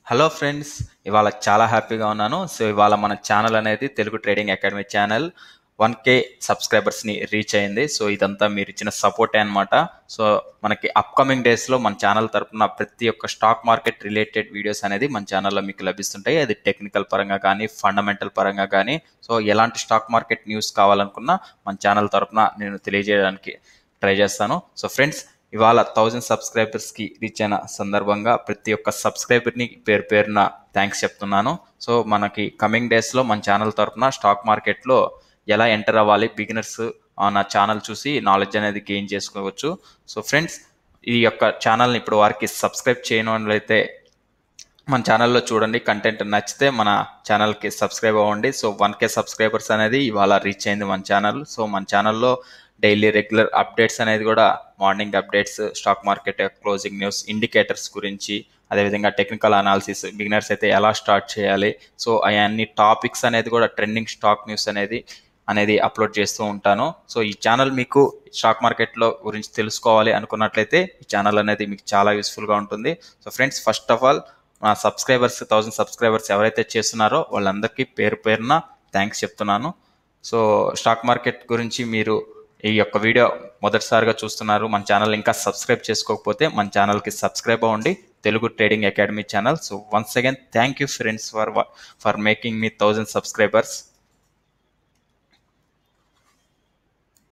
hello friends ఇవాళ చాలా హ్యాపీగా ఉన్నాను సో ఇవాళ మన ఛానల్ అనేది Telugu trading academy channel one K సబ్స్క్రైబర్స్ని రీచ్ అయింది సో ఇదంతా మీరు ఇచ్చిన సపోర్టే అనమాట సో మనకి అప్కమింగ్ డేస్లో మన ఛానల్ తరపున ప్రతి ఒక్క స్టాక్ మార్కెట్ రిలేటెడ్ వీడియోస్ అనేది మన ఛానల్లో మీకు లభిస్తుంటాయి అది టెక్నికల్ పరంగా కానీ ఫండమెంటల్ పరంగా కానీ సో ఎలాంటి స్టాక్ మార్కెట్ న్యూస్ కావాలనుకున్నా మన ఛానల్ తరపున నేను తెలియజేయడానికి ట్రై చేస్తాను సో ఫ్రెండ్స్ ఇవాళ థౌజండ్ సబ్స్క్రైబర్స్కి రీచ్ అయిన సందర్భంగా ప్రతి ఒక్క సబ్స్క్రైబర్ని పేరు పేరున థ్యాంక్స్ చెప్తున్నాను సో మనకి కమింగ్ డేస్లో మన ఛానల్ తరఫున స్టాక్ మార్కెట్లో ఎలా ఎంటర్ అవ్వాలి బిగినర్స్ నా ఛానల్ చూసి నాలెడ్జ్ అనేది గెయిన్ చేసుకోవచ్చు సో ఫ్రెండ్స్ ఈ యొక్క ఛానల్ని ఇప్పుడు వారికి సబ్స్క్రైబ్ చేయని వాళ్ళైతే మన ఛానల్లో చూడండి కంటెంట్ నచ్చితే మన ఛానల్కి సబ్స్క్రైబ్ అవ్వండి సో వన్ కే సబ్స్క్రైబర్స్ అనేది ఇవాళ రీచ్ అయింది మన ఛానల్ సో మన ఛానల్లో డైలీ రెగ్యులర్ అప్డేట్స్ అనేది కూడా morning updates stock market closing news indicators గురించి అదేవిధంగా టెక్నికల్ అనాలిసిస్ బిగినర్స్ అయితే ఎలా స్టార్ట్ చేయాలి సో అవన్నీ టాపిక్స్ అనేది కూడా ట్రెండింగ్ స్టాక్ న్యూస్ అనేది అనేది అప్లోడ్ చేస్తూ ఉంటాను సో ఈ ఛానల్ మీకు స్టాక్ మార్కెట్లో గురించి తెలుసుకోవాలి అనుకున్నట్లయితే ఈ ఛానల్ అనేది మీకు చాలా యూస్ఫుల్గా ఉంటుంది so friends first of all నా సబ్స్క్రైబర్స్ థౌజండ్ సబ్స్క్రైబర్స్ ఎవరైతే చేస్తున్నారో వాళ్ళందరికీ పేరు పేరున థ్యాంక్స్ చెప్తున్నాను సో స్టాక్ మార్కెట్ గురించి మీరు ఈ యొక్క వీడియో మొదటిసారిగా చూస్తున్నారు మన ఛానల్ ఇంకా సబ్స్క్రైబ్ చేసుకోకపోతే మన ఛానల్కి సబ్స్క్రైబ్ అవ్వండి Telugu trading academy channel so once again thank you friends for for making మీ థౌజండ్ సబ్స్క్రైబర్స్